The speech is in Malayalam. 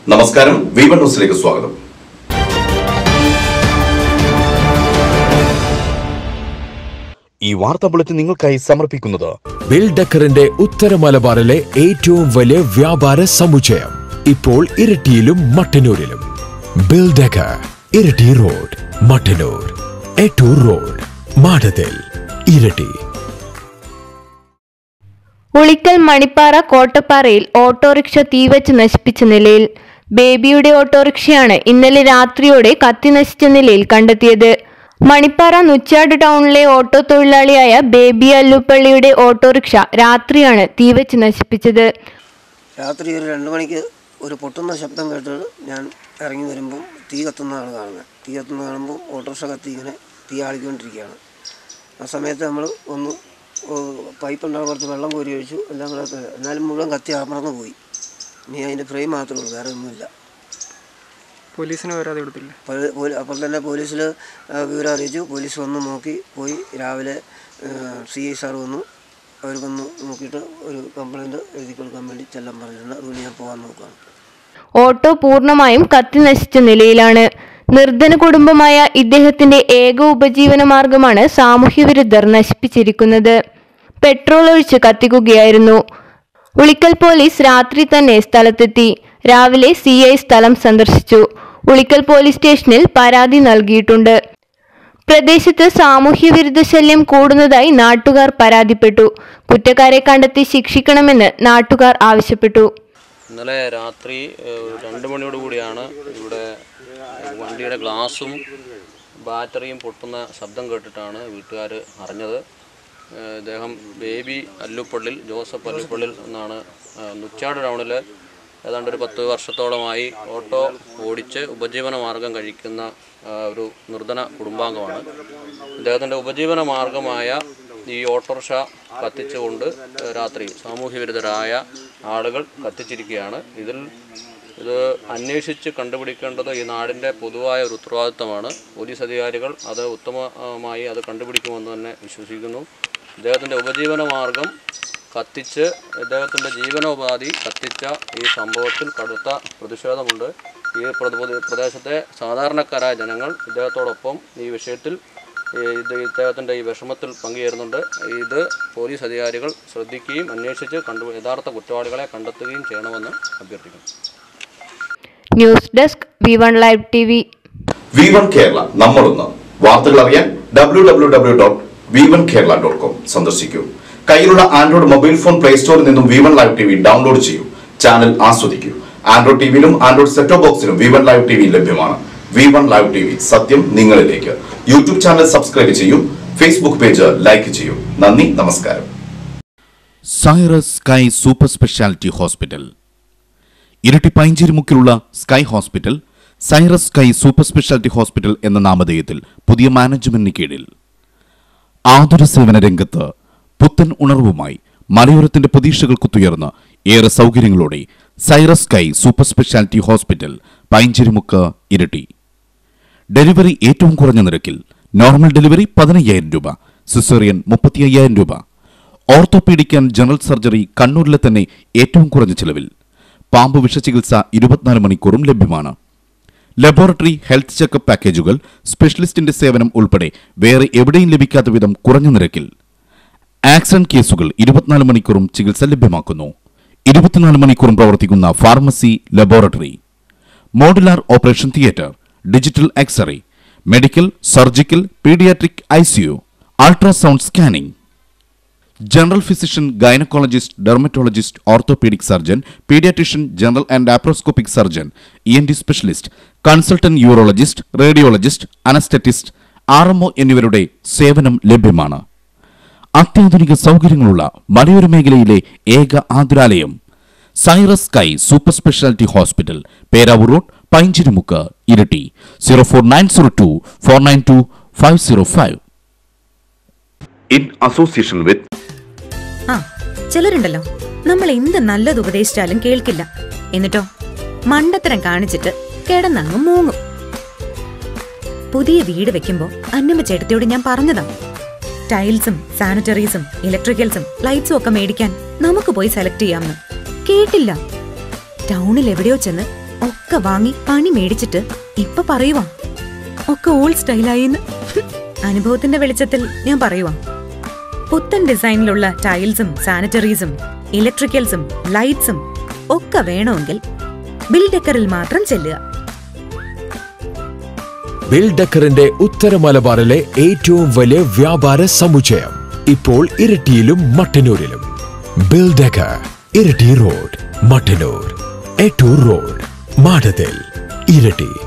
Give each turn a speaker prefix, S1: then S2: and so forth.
S1: നമസ്കാരം വി വൺ ന്യൂസിലേക്ക് സ്വാഗതം
S2: ഈ വാർത്താ ബുള്ളറ്റിൻ നിങ്ങൾക്കായി സമർപ്പിക്കുന്നത്
S3: ബിൽഡക്കറിന്റെ ഉത്തര മലബാറിലെ ഏറ്റവും വലിയ വ്യാപാര സമുച്ചയം ഇപ്പോൾ ഇരട്ടിയിലും മട്ടന്നൂരിലും ബിൽഡക്കർ ഇരട്ടി റോഡ് മട്ടന്നൂർ എട്ടൂർ റോഡ് മാടതിൽ ഇരട്ടി
S4: ഉളിക്കൽ മണിപ്പാറ കോട്ടപ്പാറയിൽ ഓട്ടോറിക്ഷ തീവച്ച് നശിപ്പിച്ച നിലയിൽ ബേബിയുടെ ഓട്ടോറിക്ഷയാണ് ഇന്നലെ രാത്രിയോടെ കത്തി നശിച്ച നിലയിൽ കണ്ടെത്തിയത് മണിപ്പാറ നുച്ചാട് ടൗണിലെ ഓട്ടോ തൊഴിലാളിയായ ബേബി അല്ലുപ്പള്ളിയുടെ ഓട്ടോറിക്ഷ രാത്രിയാണ് തീവച്ച് നശിപ്പിച്ചത്
S5: രാത്രി ഒരു രണ്ട് മണിക്ക് ഒരു പൊട്ടുന്ന ശബ്ദം കേട്ട് ഞാൻ ഇറങ്ങി വരുമ്പം തീ കത്തുന്നതാണ് കാണുന്നത് തീ കത്തുന്ന കാണുമ്പോൾ ഓട്ടോറിക്ഷ കത്തി ഇങ്ങനെ തീ ആളിക്കൊണ്ടിരിക്കുകയാണ് ആ സമയത്ത് നമ്മൾ ഒന്ന് പൈപ്പ് ഉണ്ടാകുന്ന കുറച്ച് വെള്ളം കോരി ഒഴിച്ചു എല്ലാം കൂടെ ഒക്കെ. എന്നാലും മുഴുവൻ കത്തി അമർന്നു പോയി ഇനി അതിൻ്റെ ഫ്രെയിം മാത്രമേ ഉള്ളൂ വേറെ ഒന്നുമില്ല
S6: പോലീസിന് പരാതി കൊടുത്തില്ല
S5: അപ്പോൾ പോലീ- അപ്പോൾ തന്നെ പോലീസിൽ വിവരം അറിയിച്ചു പോലീസ് വന്ന് നോക്കി പോയി രാവിലെ സി ഐ സാർ വന്നു അവർക്കൊന്ന് നോക്കിയിട്ട് ഒരു കംപ്ലയിൻറ്റ് എഴുതി കൊടുക്കാൻ വേണ്ടി ചെല്ലാൻ പറഞ്ഞിട്ടുണ്ട് അതുകൊണ്ട് ഞാൻ പോകാൻ നോക്കുകയാണ്
S4: ഓട്ടോ പൂർണ്ണമായും കത്തി നശിച്ച നിലയിലാണ് നിർധന കുടുംബമായ ഇദ്ദേഹത്തിന്റെ ഏക ഉപജീവന മാർഗമാണ് സാമൂഹ്യവിരുദ്ധർ നശിപ്പിച്ചിരിക്കുന്നത് പെട്രോൾ ഒഴിച്ച് കത്തിക്കുകയായിരുന്നു ഉളിക്കൽ പോലീസ് രാത്രി തന്നെ സ്ഥലത്തെത്തി രാവിലെ സി ഐ സ്ഥലം സന്ദർശിച്ചു ഉളിക്കൽ പോലീസ് സ്റ്റേഷനിൽ പരാതി നൽകിയിട്ടുണ്ട് പ്രദേശത്ത് സാമൂഹ്യവിരുദ്ധ ശല്യം കൂടുന്നതായി നാട്ടുകാർ പരാതിപ്പെട്ടു കുറ്റക്കാരെ കണ്ടെത്തി ശിക്ഷിക്കണമെന്ന് നാട്ടുകാർ ആവശ്യപ്പെട്ടു
S7: ഇന്നലെ രാത്രി ഏഹ്, രണ്ട് മണിയോട് കൂടിയാണ് ഇവിടെ വണ്ടിയുടെ ഗ്ലാസും ബാറ്ററിയും പൊട്ടുന്ന ശബ്ദം കേട്ടിട്ടാണ് വീട്ടുകാർ അറിഞ്ഞത് ഏഹ്, ഇദ്ദേഹം ബേബി അല്ലുപ്പള്ളിൽ ജോസഫ് അല്ലുപ്പള്ളിൽ എന്നാണ് ഏഹ്, നുച്ചാട് ടൗണിൽ ഏതാണ്ട് ഒരു പത്ത് വർഷത്തോളമായി ഓട്ടോ ഓടിച്ച് ഉപജീവന മാർഗം കഴിക്കുന്ന ഏഹ്, ഒരു നിർധന കുടുംബാംഗമാണ് ഇദ്ദേഹത്തിൻ്റെ ഉപജീവന മാർഗമായ ഈ ഓട്ടോറിക്ഷ കത്തിച്ചുകൊണ്ട് ഏഹ്, രാത്രി സാമൂഹ്യവിരുദ്ധരായ ആളുകൾ കത്തിച്ചിരിക്കുകയാണ് ഇതിൽ ഇത് അന്വേഷിച്ച് കണ്ടുപിടിക്കേണ്ടത് ഈ നാടിൻ്റെ പൊതുവായ ഒരു ഉത്തരവാദിത്തമാണ് പോലീസ് അധികാരികൾ അത് ഉത്തമമായി അത് കണ്ടുപിടിക്കുമെന്ന് തന്നെ വിശ്വസിക്കുന്നു ഇദ്ദേഹത്തിൻ്റെ ഉപജീവന മാർഗം കത്തിച്ച് ഇദ്ദേഹത്തിൻ്റെ ജീവനോപാധി കത്തിച്ച ഈ സംഭവത്തിൽ കടുത്ത പ്രതിഷേധമുണ്ട് ഈ പ്രദ- പ്രദ- പ്രദേശത്തെ സാധാരണക്കാരായ ജനങ്ങൾ ഇദ്ദേഹത്തോടൊപ്പം ഈ വിഷയത്തിൽ ഈ ഇത് ഇദ്ദേഹത്തിൻ്റെ ഈ വിഷമത്തിൽ പങ്കുചേരുന്നുണ്ട് ഇത് പോലീസ് അധികാരികൾ ശ്രദ്ധിക്കുകയും അന്വേഷിച്ച് കണ്ടു യഥാർത്ഥ കുറ്റവാളികളെ കണ്ടെത്തുകയും ചെയ്യണമെന്ന് അഭ്യർത്ഥിക്കുന്നു
S4: news desk V one live T V
S1: V one Kerala നമ്മളൊന്ന് വാർത്തകൾ അറിയാൻ W W W dot V one Kerala dot com സന്ദർശിക്കൂ കയ്യിലുള്ള ആൻഡ്രോയിഡ് മൊബൈൽ ഫോൺ പ്ലേ സ്റ്റോറിൽ നിന്നും V one live T V download ചെയ്യൂ ചാനൽ ആസ്വദിക്കൂ ആൻഡ്രോയിഡ് ടിവിയിലും ആൻഡ്രോയിഡ് സെറ്റോ ബോക്സിലും V one live T V ലഭ്യമാണ് V one live T V സത്യം നിങ്ങളിലേക്ക് യൂട്യൂബ് ചാനൽ സബ്സ്ക്രൈബ് ചെയ്യൂ ഫേസ്ബുക്ക് പേജ് ലൈക്ക് ചെയ്യൂ നന്ദി നമസ്കാരം
S8: Cyrus sky super speciality hospital Iritty പൈഞ്ചേരിമുക്കിലുള്ള Sky hospital Cyrus sky super speciality hospital എന്ന നാമധേയത്തിൽ പുതിയ മാനേജ്മെന്റിന് കീഴിൽ ആതുര സേവന രംഗത്ത് പുത്തൻ ഉണർവുമായി മലയോരത്തിന്റെ പ്രതീക്ഷകൾക്കുത്തുയർന്ന് ഏറെ സൗകര്യങ്ങളോടെ Cyrus sky super speciality hospital Painjerimukku Iritty delivery ഏറ്റവും കുറഞ്ഞ നിരക്കിൽ നോർമൽ ഡെലിവറി പതിനയ്യായിരം രൂപ സിസേറിയൻ മുപ്പത്തി അയ്യായിരം രൂപ ഓർത്തോപീഡിക് ആൻഡ് ജനറൽ സർജറി കണ്ണൂരിലെ തന്നെ ഏറ്റവും കുറഞ്ഞ ചിലവിൽ പാമ്പ് വിഷചികിത്സ ഇരുപത്തിനാല് മണിക്കൂറും ലഭ്യമാണ് ലബോറട്ടറി ഹെൽത്ത് ചെക്കപ്പ് പാക്കേജുകൾ സ്പെഷ്യലിസ്റ്റിന്റെ സേവനം ഉൾപ്പെടെ വേറെ എവിടെയും ലഭിക്കാത്ത വിധം കുറഞ്ഞ നിരക്കിൽ ആക്സിഡന്റ് കേസുകൾ ഇരുപത്തിനാല് മണിക്കൂറും ചികിത്സ ലഭ്യമാക്കുന്നു ഇരുപത്തിനാല് മണിക്കൂറും പ്രവർത്തിക്കുന്ന pharmacy laboratory modular operation theatre digital x ray medical surgical paediatric ICU ultrasound scanning general physician gynaecologist dermatologist orthopaedic surgeon paediatrician general and laparoscopic surgeon E N T specialist consultant urologist radiologist anaesthetist R MO എന്നിവരുടെ സേവനം ലഭ്യമാണ് അത്യാധുനിക സൗകര്യങ്ങളുള്ള മലയോര മേഖലയിലെ ഏക ആതുരാലയം Cyrus sky super speciality hospital Peravoor road Painchirimukku Iritty zero four nine zero two four nine two five zero five
S1: in association വിത്ത്
S9: ആ ചിലരുണ്ടല്ലോ നമ്മൾ എന്ത് നല്ലത് ഉപദേശിച്ചാലും കേൾക്കില്ല എന്നിട്ടോ മണ്ടത്തരം കാണിച്ചിട്ട് കിടന്നങ്ങ് മൂങ്ങും പുതിയ വീട് വെക്കുമ്പോ അന്നമ്മ ചേട്ടത്തിയോട് ഞാൻ പറഞ്ഞതാ ടൈൽസും സാനിറ്ററീസും ഇലക്ട്രിക്കൽസും ലൈറ്റ്സും ഒക്കെ മേടിക്കാൻ നമുക്ക് പോയി സെലക്ട് ചെയ്യാമെന്ന് കേട്ടില്ല ടൗണിൽ എവിടെയോ ചെന്ന് ഒക്കെ വാങ്ങി പണി മേടിച്ചിട്ട് ഇപ്പൊ പറയുവാ ഒക്കെ ഓൾഡ് സ്റ്റൈലായിന്ന് അനുഭവത്തിന്റെ വെളിച്ചത്തിൽ ഞാൻ പറയുവാ പുത്തൻ ഡിസൈനിലുള്ള ടൈൽസും സാനിറ്ററീസും ഇലക്ട്രിക്കൽസും ലൈറ്റ്സും ഒക്കെ വേണമെങ്കിൽ ബിൽഡക്കറിൽ മാത്രം ചെല്ലുക
S3: ബിൽഡക്കറിന്റെ ഉത്തര മലബാറിലെ ഏറ്റവും വലിയ വ്യാപാര സമുച്ചയം ഇപ്പോൾ ഇരട്ടിയിലും മട്ടന്നൂരിലും ബിൽഡക്കർ ഇരട്ടി റോഡ് മട്ടന്നൂർ എട്ടൂർ റോഡ് മാടതിൽ ഇരട്ടി